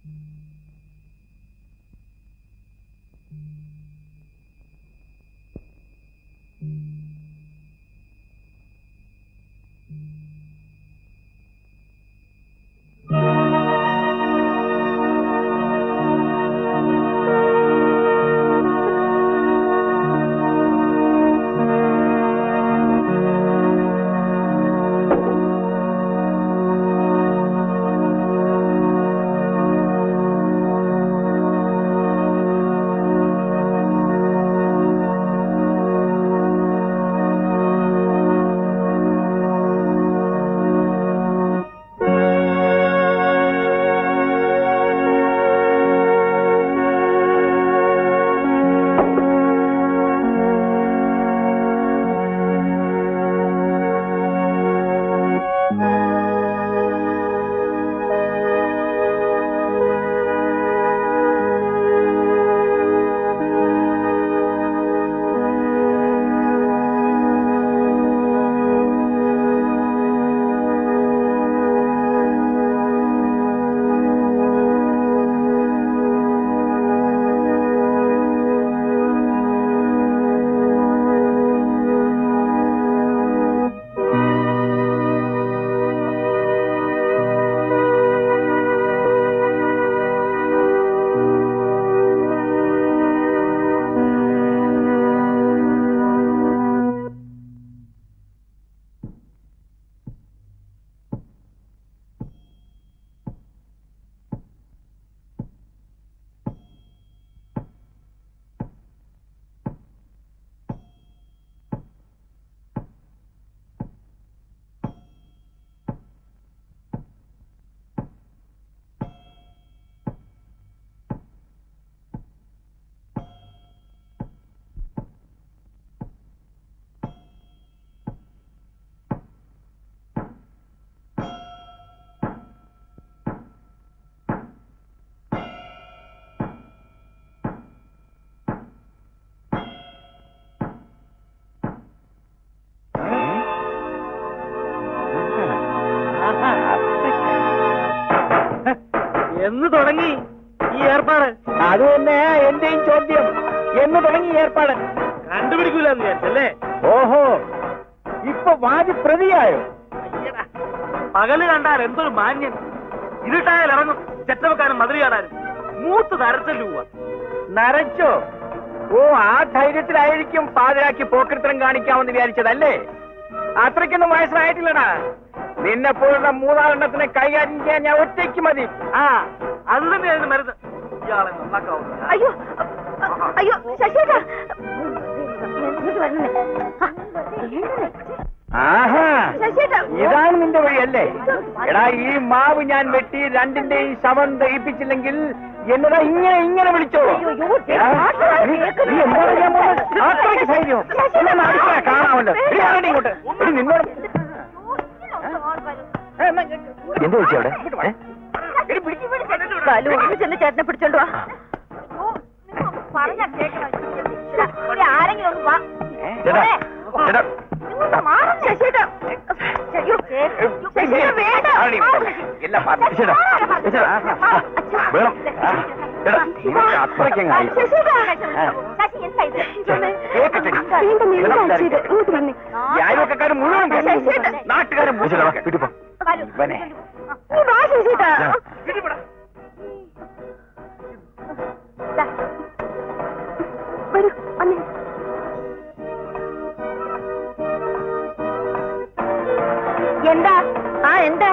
എന്ന് തുടങ്ങി ഈ ഏർപ്പാട് അത് തന്നെ എന്റെയും ചോദ്യം എന്ന് തുടങ്ങി ഏർപ്പാട് കണ്ടുപിടിക്കൂലെന്ന് വിചാരിച്ചല്ലേ ഓഹോ ഇപ്പൊ വാദി പ്രതിയായോ അയ്യടാ. പകല് കണ്ടാൽ എന്തൊരു മാന്യൻ ഇരുട്ടായാൽ ഇറങ്ങും ചെറ്റവക്കാരൻ മതിരി കാണാനും മൂത്ത് നരച്ചല്ലു പോവാ നരച്ചോ ഓ ആ ധൈര്യത്തിലായിരിക്കും പാതിരാക്കി പോക്കൃത്തരം കാണിക്കാമെന്ന് വിചാരിച്ചതല്ലേ അത്രയ്ക്കൊന്നും വയസ്സായിട്ടില്ലടാ നിന്നെ പോലുള്ള മൂന്നാലെണ്ണത്തിനെ കൈകാര്യം ചെയ്യാൻ ഞാൻ ഒറ്റയ്ക്ക് മതി ആ അത് തന്നെയായിരുന്നു മരുന്ന് ഇയാളെ നന്നാക്കാവുന്ന അയ്യോ അ- അയ്യോ ശശിയേട്ടാ ഇങ്ങോട്ട് വരണേ ആ, വേണ്ടേ? ആഹാ ശശിയേട്ടാ ഇതാണ് നിന്റെ വഴിയല്ലേ എടാ ഈ മാവ് ഞാൻ വെട്ടി രണ്ടിന്റെയും ശവം ദഹിപ്പിച്ചില്ലെങ്കിൽ എന്നതാ ഇങ്ങനെ ഇങ്ങനെ വിളിച്ചോ അയ്യോ, അയ്യോ, എടാ, ഡോക്ടറെ നീ- കേൾക്കുന്നു. നീ എന്താ ചെയ്യാൻ പോകുന്നത്? അത്രയ്ക്ക് ധൈര്യം എന്നെ ഒന്ന് അടുക്കള കാണാമല്ലോ എടി, ആരെടി ഇങ്ങോട്ട് എടി, നിന്നോട് എന്ത് വെച്ചു അവിടെ ഏ? എടി, പിടിക്ക്. ബാലു ഒന്ന് ചെന്ന് ചേട്ടനെ പിടിച്ചോണ്ട് വാ പറഞ്ഞ ആരെങ്കിലും ഒന്ന് വാ ഏ? ചേട്ടാ, ചേട്ടാ. ഇങ്ങോട്ട് മാറ് ശശിയേട്ടാ അയ്യോ, ശശിയേട്ടാ, വേണ്ട. ആരെടി ഇങ്ങോട്ട്? എല്ലാം പറഞ്ഞു. ചേട്ടാ, ചേട്ടാ, ആ, ആ, വേണം. ആ, ചേട്ടാ, നിനക്ക് അത്രയ്ക്കങ്ങായി. ശശിയേട്ടാ. ആ. ശശി, എന്താ ഇത്? കേക്കട്ടെ. വീണ്ടും വീണ്ടും ചേട്ടാ, കാണിച്ചത്. ഇങ്ങോട്ട് വന്നേ. ഈ അയൽവക്കക്കാര് മുഴുവൻ കേട്ടു. ശശിയേട്ടാ. നാട്ടുകാരെ മുഴുവൻ കേട്ടു. ബാലു, ഇവനെ. നീ വാ ശശിയേട്ടാ. ആ. ദാ. വരൂ, വന്നേ. എന്താ ആ എന്താ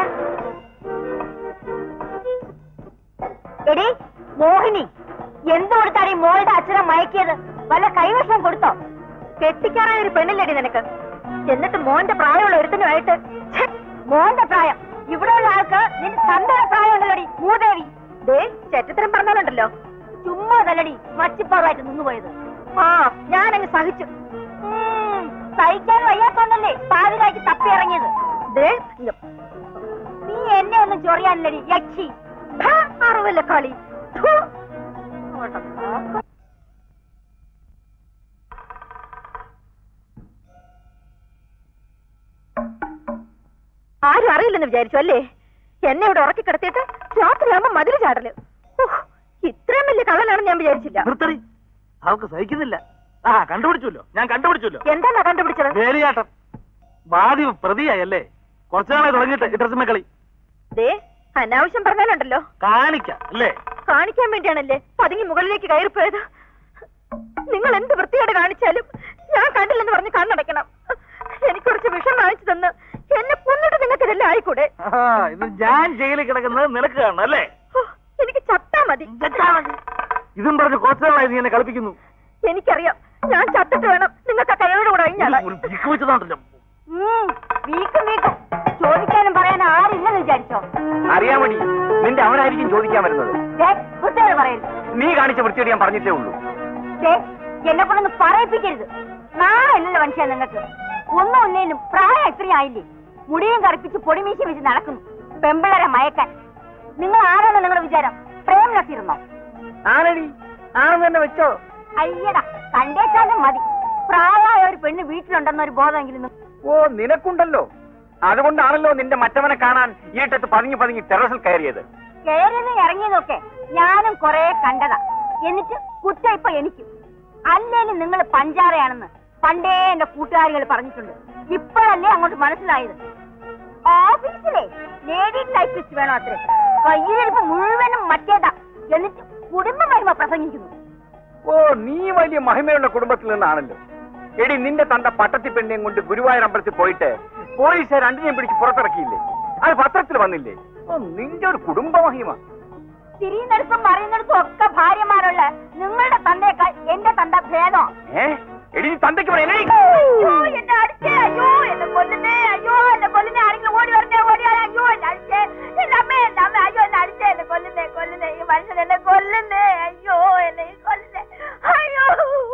എടി മോഹിനി എന്ത് കൊടുത്താണ് ഈ മോളുടെ അച്ഛനെ മയക്കിയത് വല്ല കൈവശം കൊടുത്തോ കെട്ടിക്കാറായ ഒരു പെണ്ണില്ലടി നിനക്ക് എന്നിട്ട് മോന്റെ പ്രായമുള്ള ഒരുത്തനുമായിട്ട് ഛെ, മോന്റെ പ്രായം ഇവിടെയുള്ള ആൾക്ക് നിന്റെ തന്തയുടെ പ്രായമുണ്ടല്ലോടി മൂദേവി ദേ ചെറ്റത്തരം പറഞ്ഞാലുണ്ടല്ലോ ചുമ്മാ തല്ലടി മച്ചിപ്പാറുമായിട്ട് നിന്നുപോയത് ആ ഞാനങ്ങ് സഹിച്ചു ഉം, സഹിക്കാൻ വയ്യാത്തോണ്ടല്ലേ പാതിരാക്കി തപ്പി ഇറങ്ങിയത് ദേ, നീ എന്നെ ഒന്നും ചൊറിയാനില്ലടി യക്ഷി ഹാ, അറിവല്ല കളി ഥു. അങ്ങോട്ട് നോക്ക്. ആരും അറിയില്ലെന്ന് വിചാരിച്ചു അല്ലേ എന്നെ ഇവിടെ ഉറക്കി കിടത്തിയിട്ട് രാത്രിയാകുമ്പോ മതിൽ ചാടല് വലിയ കള്ളനാണെന്ന് ഞാൻ വിചാരിച്ചില്ല നിർത്തടി അവൾക്ക് സഹിക്കുന്നില്ല ആ കണ്ടുപിടിച്ചല്ലോ ഞാൻ കണ്ടുപിടിച്ചല്ലോ എന്താണോ കണ്ടുപിടിച്ചത് വേലിയാട്ടം വാദി പ്രതിയായല്ലേ കുറച്ചു നാളെ തുടങ്ങിയിട്ട് ഇട്ടർസിമ കളി ദേ അനാവശ്യം പറഞ്ഞാലുണ്ടല്ലോ കാണിക്കാം അല്ലേ കാണിക്കാൻ വേണ്ടിയാണല്ലേ പതുങ്ങി മുകളിലേക്ക് കയറിപ്പോയത് നിങ്ങൾ എന്ത് വൃത്തിയോട് കാണിച്ചാലും ഞാൻ കണ്ടില്ലെന്ന് പറഞ്ഞ് കണ്ണടയ്ക്കണം എനിക്ക് കുറച്ച് വിഷം വാങ്ങിച്ചു തന്ന് എന്നെ കൊന്നിട്ട് നിങ്ങൾക്ക് ഇതെല്ലാം ആയിക്കൂടെ ആ, ഇത് ഞാൻ ജയിലിൽ കിടക്കുന്നത് നിനക്ക് കാണണം അല്ലേ ഹോ, എനിക്ക് ചത്താ മതി ഇതും പറഞ്ഞ് കുറച്ചു നാളായി നീ എന്നെ കളിപ്പിക്കുന്നു എനിക്കറിയാം ഞാൻ ചത്തിട്ട് വേണം നിങ്ങൾക്ക് ആ കഴിയോട് കൂടെ കഴിഞ്ഞാൽ ഒരു പീക്ക് വെച്ചതാണല്ലോ വീക്കും വീക്കും ചോദിക്കാനും പറയാൻ ആരില്ലെന്ന് വിചാരിച്ചോ അറിയാൻ വേണ്ടി നിന്റെ അവനായിരിക്കും ചോദിക്കാൻ വരുന്നത് ദേ, വൃത്തിയോട് പറയരുത് നീ കാണിച്ച വൃത്തിയോട് ഞാൻ പറഞ്ഞിട്ടേ ഉള്ളൂ ദേ, എന്നെ കൊണ്ടൊന്ന് പറയിപ്പിക്കരുത് നാളല്ലല്ലോ മനുഷ്യ നിങ്ങൾക്ക് ഒന്നും ഇല്ലേലും പ്രായം ഇത്രയും ആയില്ലേ മുടിയും കറുപ്പിച്ച് പൊടിമീശ വെച്ച് നടക്കുന്നു പെമ്പിളരെ മയക്കാൻ നിങ്ങൾ ആരാണോ നിങ്ങളുടെ വിചാരം പ്രേം നസീർന്നോ ആണടി ആണെന്ന് തന്നെ വെച്ചോ അയ്യടാ കണ്ടേച്ചാലും മതി പ്രായമായ ഒരു പെണ്ണ് വീട്ടിലുണ്ടെന്ന ഒരു ബോധമെങ്കിലും നി- ഓ നിനക്കുണ്ടല്ലോ അതുകൊണ്ടാണല്ലോ നിന്റെ മറ്റവനെ കാണാൻ ഈട്ടത്ത് പതുങ്ങി പതുങ്ങി ടെറസിൽ കയറിയത് കയറിയതും ഇറങ്ങിയതൊക്കെ ഞാനും കൊറേ കണ്ടതാ എന്നിട്ട് കുറ്റം ഇപ്പൊ എനിക്കും അല്ലേലും നിങ്ങൾ പഞ്ചാരയാണെന്ന് പണ്ടേ എന്റെ കൂട്ടുകാരികൾ പറഞ്ഞിട്ടുണ്ട് ഇപ്പോഴല്ലേ അങ്ങോട്ട് മനസ്സിലായത് ഓഫീസിലെ ലേഡി ടൈപ്പിസ്റ്റ് വേണോ അത്രേ കയ്യിലിരിപ്പ് മുഴുവനും മറ്റേതാ എന്നിട്ട് കുടുംബ മഹിമ പ്രസംഗിക്കുന്നു ഓ നീ വലിയ മഹിമയുള്ള കുടുംബത്തിൽ നിന്നാണല്ലോ എടി നിന്റെ തന്റെ പട്ടത്തി പെണ്ണിയും കൊണ്ട് ഗുരുവായൂർ അമ്പലത്തിൽ പോയിട്ട് പോലീസ് രണ്ടിനെയും പിടിച്ച് പുറത്തിറക്കിയില്ലേ അത് പത്രത്തിൽ വന്നില്ലേ ഓ നിന്റെ ഒരു കുടുംബ മഹിമ തിരിയുന്നിടത്തും മറിയുന്നിടത്തും ഒക്കെ ഭാര്യമാരുള്ള നിങ്ങളുടെ തന്തേക്കാൾ എന്റെ തന്ത ഭേദം ഏ എടി നീ തന്തയ്ക്ക് പറയാ അയ്യോ എന്നെ അടിച്ചേ അയ്യോ എന്നെ കൊല്ലുന്നേ അയ്യോ എന്നെ കൊല്ലുന്നേ ആരെങ്കിലും ഓടി വരണേ ഓടി വരാ അയ്യോ എന്നെ അടിച്ചേ എന്റെ അമ്മ എന്റെ അമ്മ അയ്യോ എന്നെ അടിച്ചേ എന്നെ കൊല്ലുന്നേ കൊല്ലുന്നേ ഈ മനുഷ്യൻ എന്നെ കൊല്ലുന്നേ അയ്യോ എന്നെ ഈ കൊല്ലുന്നേ അയ്യോ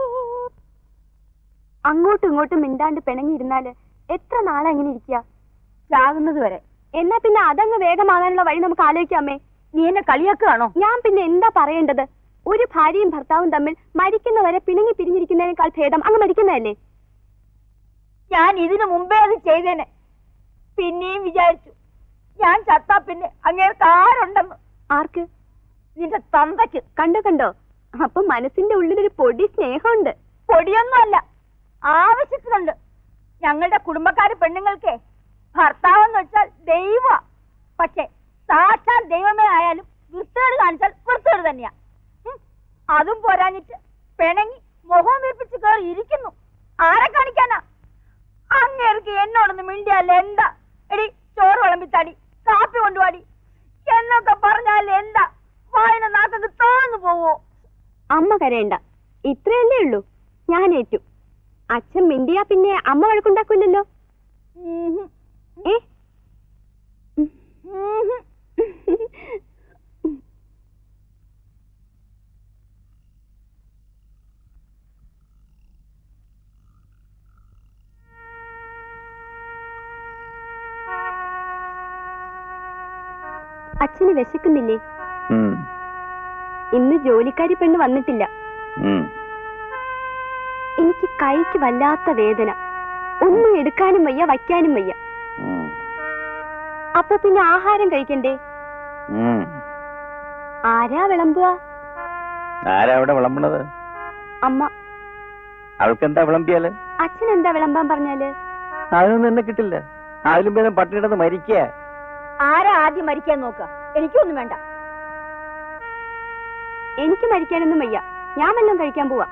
അങ്ങോട്ടും ഇങ്ങോട്ടും മിണ്ടാണ്ട് പിണങ്ങിയിരുന്നാല് എത്ര നാളെ അങ്ങനെ ഇരിക്കുക ചാകുന്നത് വരെ എന്നാ പിന്നെ അതങ്ങ് വേഗമാകാനുള്ള വഴി നമുക്ക് ആലോചിക്കാമേ നീ എന്നെ കളിയാക്കുകയാണോ ഞാൻ പിന്നെ എന്താ പറയേണ്ടത് ഒരു ഭാര്യയും ഭർത്താവും തമ്മിൽ മരിക്കുന്നവരെ പിണങ്ങി പിരിഞ്ഞിരിക്കുന്നതിനേക്കാൾ ഭേദം അങ്ങ് മരിക്കുന്നതല്ലേ ഞാൻ ഇതിനു മുമ്പേ അത് ചെയ്തേനെ പിന്നെയും വിചാരിച്ചു ഞാൻ ചത്താ പിന്നെ അങ്ങേർക്ക് ആരുണ്ടെന്ന് ആർക്ക് നിന്റെ തന്തയ്ക്ക് കണ്ടോ കണ്ടോ അപ്പൊ മനസ്സിന്റെ ഉള്ളിലൊരു പൊടി സ്നേഹമുണ്ട് പൊടിയൊന്നുമല്ല ആവശ്യത്തിനുണ്ട് ഞങ്ങളുടെ കുടുംബക്കാര് പെണ്ണുങ്ങൾക്കേ ഭർത്താവെന്ന് വെച്ചാൽ ദൈവ പക്ഷെ സാക്ഷാൽ ദൈവമേ ആയാലും വൃത്തികേട് കാണിച്ചാൽ വൃത്തികേട് തന്നെയാ ഉം. അതും പോരാഞ്ഞിട്ട് പിണങ്ങി മുഖം വീർപ്പിച്ച് കയറി ഇരിക്കുന്നു ആരെ കാണിക്കാനാ അങ്ങേർക്ക് എന്നോടൊന്ന് മിണ്ടിയാൽ എന്താ എടി ചോറ് വിളമ്പിത്താടി കാപ്പി കൊണ്ടുപാടി എന്നൊക്കെ പറഞ്ഞാൽ എന്താ വായന നാക്കൊക്കെ തോന്നു പോവോ അമ്മ കരയണ്ട ഇത്രയല്ലേ ഉള്ളൂ ഞാൻ ഏറ്റു അച്ഛൻ മിണ്ടിയാ പിന്നെ അമ്മ വഴക്കുണ്ടാക്കൂലല്ലോ ഉം. ഏ ഉം. അച്ഛന് വിശക്കുന്നില്ലേ ഇന്ന് ജോലിക്കാരി പെണ്ണ് വന്നിട്ടില്ല എനിക്ക് കൈക്ക് വല്ലാത്ത വേദന ഒന്നും എടുക്കാനും വയ്യ വയ്ക്കാനും വയ്യ അപ്പൊ പിന്നെ ആഹാരം കഴിക്കണ്ടേ ആരാ വിളമ്പുക ആരാ അവിടെ വിളമ്പണത് അമ്മ അവൾക്കെന്താ വിളമ്പിയാല് അച്ഛൻ എന്താ വിളമ്പാൻ പറഞ്ഞാല് അതിനൊന്നും എന്നെ കിട്ടില്ല അതിലും ഭേദം പട്ടിണിടന്ന് മരിക്കുക ആരാ ആദ്യം മരിക്കാൻ നോക്ക എനിക്കൊന്നും വേണ്ട എനിക്ക് മരിക്കാനൊന്നും വയ്യ ഞാൻ വല്ലതും കഴിക്കാൻ പോവാ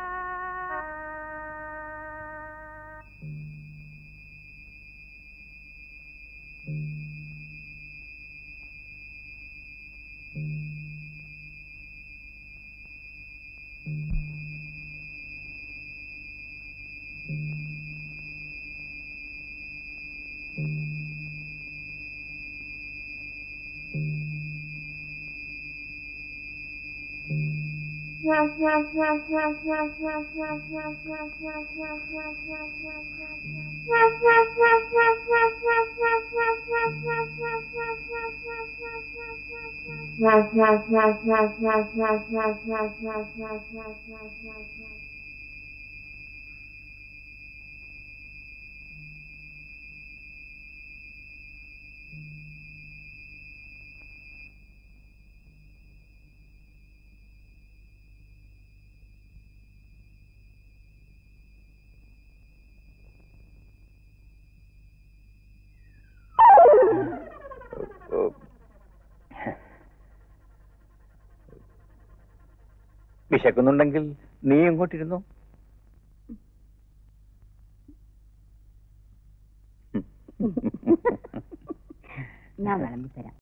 വിശക്കുന്നുണ്ടെങ്കിൽ നീ ഇങ്ങോട്ടിരുന്നു ഞാൻ വിളമ്പി തരാം